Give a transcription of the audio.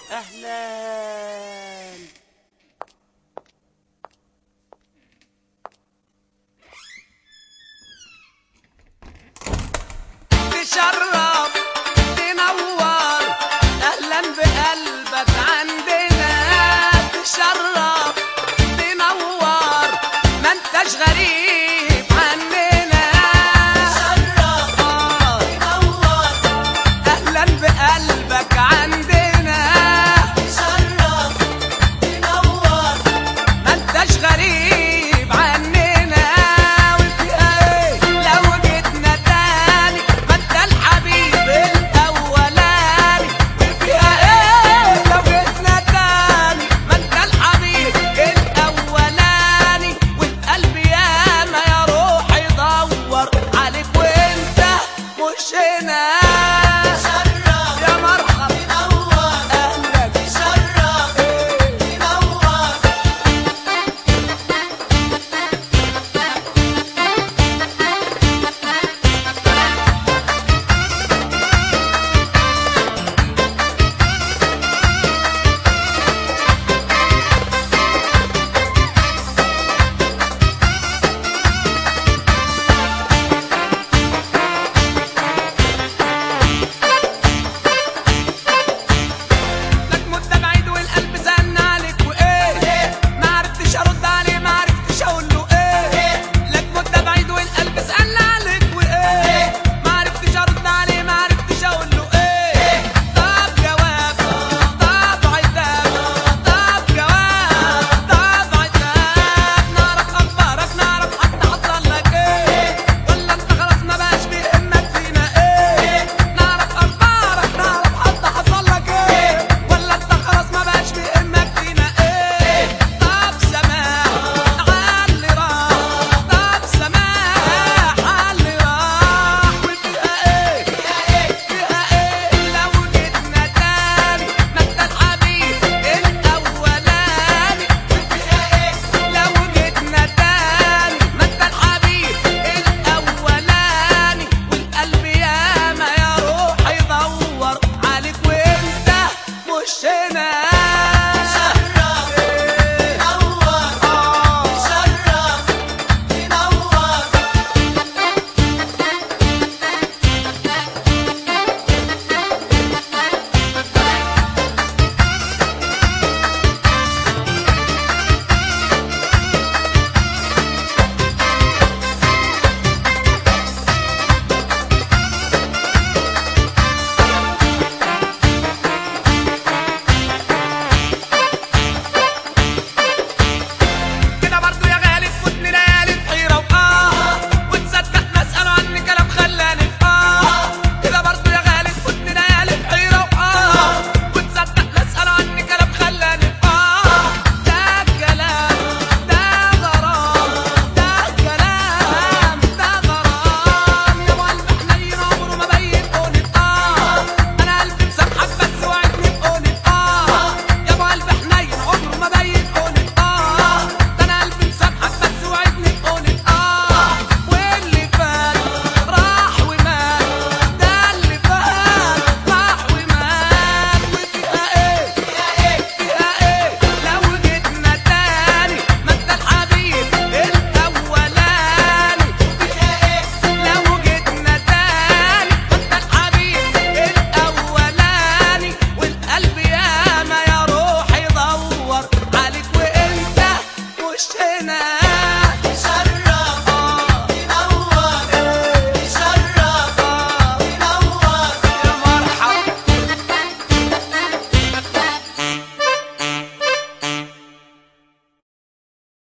اهلا تشرف تنور اهلا بقلبك عندنا تشرف تنور ما انتش غريب عننا تشرف تنور اهلا بقلبك عندنا تشرف تنور ما انتش غريب عننا وفيها ايه لو جيتنا تاني ما انت الحبيب الاولاني وفيها ايه لو جيتنا تاني ما انت الحبيب الاولاني والقلب ياما يا روحي يدور عليك وانت مش هنا يا مرحب اهلا تشرف تنور لك مدة بعيد والقلب زن عليك وايه ما عرفتش ارد عليه ما عرفتش اقول له ايه لك مدة بعيد والقلب زن عليك وايه ما عرفتش ارد عليه ما عرفتش اقول له ايه طب جواب طب عتاب طب جواب طب عتاب نعرف اخبارك نعرف حتى حصل لك ايه ولا انت خلاص ما بقاش بيهمك فينا ايه نعرف اخبارك نعرف حتى حصل لك ايه ولا انت خلاص ما بقاش بيهمك فينا ايه طب سماح علي راح طب سماح علي راح وفيها ايه فيها ايه لو جيتنا تاني ما انت الحبيب الاولاني وفيها ايه لو جيتنا تاني ما انت الحبيب الاولاني والقلب ياما يا روحي يدور عليك وانت مش هنا